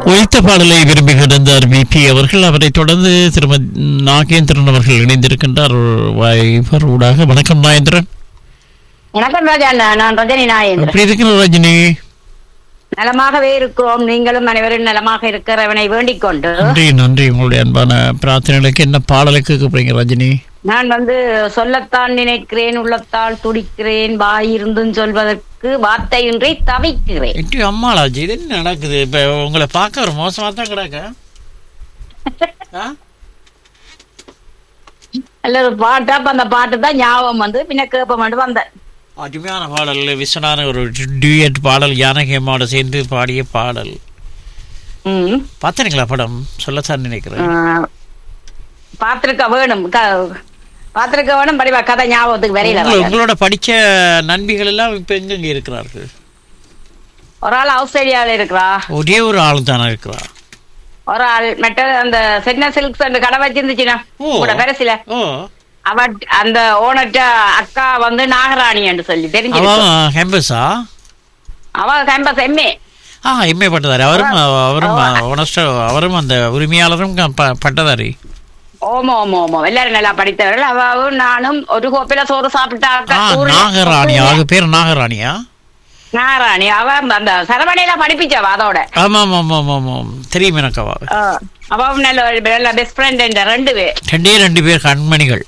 ஒழித்த பாடலை விரும்பி கிடந்தார் விபி அவர்கள் அவரை தொடர்ந்து திருமதி நாகேந்திரன் அவர்கள் இணைந்திருக்கின்றார் வைபர் ஊடாக வணக்கம் நாகேந்திரன் வணக்கம் ராஜா நான் நான் ரஜினி நாயேந்திரன் எப்படி இருக்கிற ரஜினி நலமாகவே இருக்கிறோம் நீங்களும் அனைவரும் நலமாக இருக்கிறவனை வேண்டிக் கொண்டு நன்றி நன்றி உங்களுடைய அன்பான பிரார்த்தனைகளுக்கு என்ன பாடலை கேட்க போறீங்க ரஜினி நான் வந்து சொல்லத்தான் நினைக்கிறேன் உள்ளத்தால் துடிக்கிறேன் வாய் இருந்தும் சொல்வதற்கு வார்த்தையின்றி தவிக்கிறேன் எட்டி அம்மாளாஜி இது என்ன நடக்குது இப்ப உங்களை பார்க்க ஒரு மோசமா தான் கிடக்க ஆ? அல்ல ஒரு பாட்டு அப்ப அந்த பாட்டு தான் ஞாபகம் வந்து பின்ன கேப்ப மட்டும் வந்தேன் அருமையான பாடல் விஸ்வநாதன் ஒரு டியூயட் பாடல் ஜானகி அம்மாவோட சேர்ந்து பாடிய பாடல் ம். பார்த்தீங்களா படம் சொல்லத்தான் நினைக்கிறேன் ஆஹ், பார்த்திருக்க வேணும் க- பார்த்திருக்க வேணும் படிவா கதை ஞாபகத்துக்கு வரையில உங்க- உங்களோட படிச்ச நண்பிகள் எல்லாம் இப்ப எங்கெங்க இருக்கிறார்கள் ஒரு ஆள் ஆஸ்திரேலியால இருக்கிறா ஒரே ஒரு ஆள் தானே இருக்கிறா ஒரு ஆள் மற்ற அந்த சென்னை சில்க்ஸ் அந்த கடை வச்சிருந்துச்சுன்னா ஓ. கூட பெருசில ஓ அவ அந்த ஓனர்ட்ட அக்கா வந்து நாகராணி என்று சொல்லி தெரிஞ்சு அவன் கேம்பஸா அவ கேம்பஸ் எம்ஏ ஆ எம்ஏ பட்டதாரி அவரும் அவரும் honest ஆ அவரும் அந்த உரிமையாளரும் க- ப- பட்டதாரி ஓமோ ஓமோ ஓமோ எல்லாரும் நல்லா படித்தவர்கள் அவாவும் நானும் ஒரு கோப்பில சோறு சாப்பிட்டா ஆ அக்கா ஊர்ல- நாகராணி அவங்க பேர் நாகராணியா நாகராணி அவ அந்த சரவணையில படிப்பிச்சவ அதோட ஆமா ஆமா ஆமா ஆமா ஆமா தெரியும் எனக்கு அவ ஆ, அவவும் நல்ல நல்ல பெஸ்ட் ஃப்ரெண்ட் என்ற ரெண்டு பேர் ரெண்டே ரெண்டு பேர் கண்மணிகள்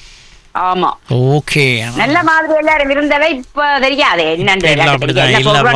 ஆமா ஓகே நல்ல மாதிரி எல்லாரும் இருந்தவை இப்ப தெரியாது என்னன்னு எல்லாம் எனக்கு அப்படிதான் தெரியாது. என்ன எல்லாம் சொல்றேன்னு